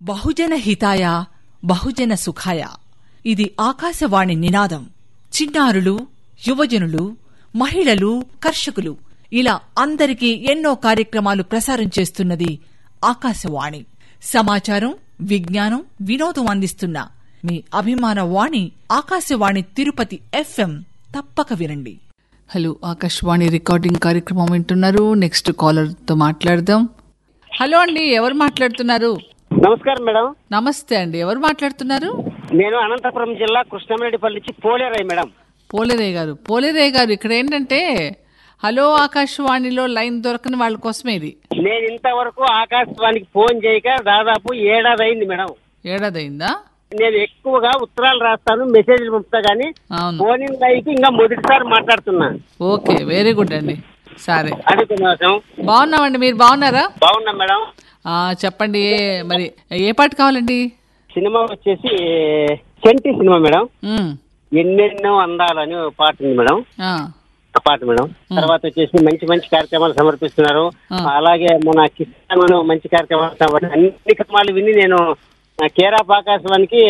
బహుజన హితాయ బహుజన సుఖాయ ఇది ఆకాశవాణి నినాదం చిన్నారులు యువజనులు మహిళలు కర్షకులు ఇలా అందరికీ ఎన్నో కార్యక్రమాలు ప్రసారం చేస్తున్నది ఆకాశవాణి సమాచారం విజ్ఞానం వినోదం అందిస్తున్న మీ అభిమాన వాణి ఆకాశవాణి తిరుపతి ఎఫ్ఎం తప్పక వినండి హలో ఆకాశవాణి రికార్డింగ్ కార్యక్రమం వింటున్నారు నెక్స్ట్ కాలర్ తో మాట్లాడదాం హలో అండి ఎవరు మాట్లాడుతున్నారు నమస్కారం మేడం నమస్తే అండి ఎవరు మాట్లాడుతున్నారు నేను అనంతపురం జిల్లా కృష్ణమరెడ్డిపల్లి నుంచి పోలేరాయి మేడం పోలేరయ్య గారు పోలేరయ్య గారు ఇక్కడ ఏంటంటే హలో ఆకాశవాణిలో లైన్ దొరకని వాళ్ళ కోసమే ఇది నేను ఇంతవరకు ఆకాశవాణికి ఫోన్ చేయక దాదాపు ఏడాది అయింది మేడం ఏడాది అయిందా నేను ఎక్కువగా ఉత్తరాలు రాస్తాను మెసేజ్లు పంపుతా గానీ అవును ఫోన్ ఇన్ లైకి ఇంకా మొదటిసారి మాట్లాడుతున్నా ఓకే వెరీ గుడ్ అండి సరే అది కొంచెం బాగున్నామండి మీరు బాగున్నారా బాగున్నా మేడం ఆ, చెప్పండి ఏ మరి ఏ పాట కావాలండి సినిమా వచ్చేసి చెంటి సినిమా మేడం ఉమ్, ఎన్నెన్నో అందాలని ఒక పాట ఉంది మేడం ఆ, ఆ పాట మేడం తర్వాత వచ్చేసి మంచి మంచి కార్యక్రమాలు సమర్పిస్తున్నారు ఆ. అలాగే మన కిసాన్ మంచి కార్యక్రమాలు సమర్పి- అన్ని కార్యక్రమాలు విని నేను కేరాప్ ఆకాశవానికి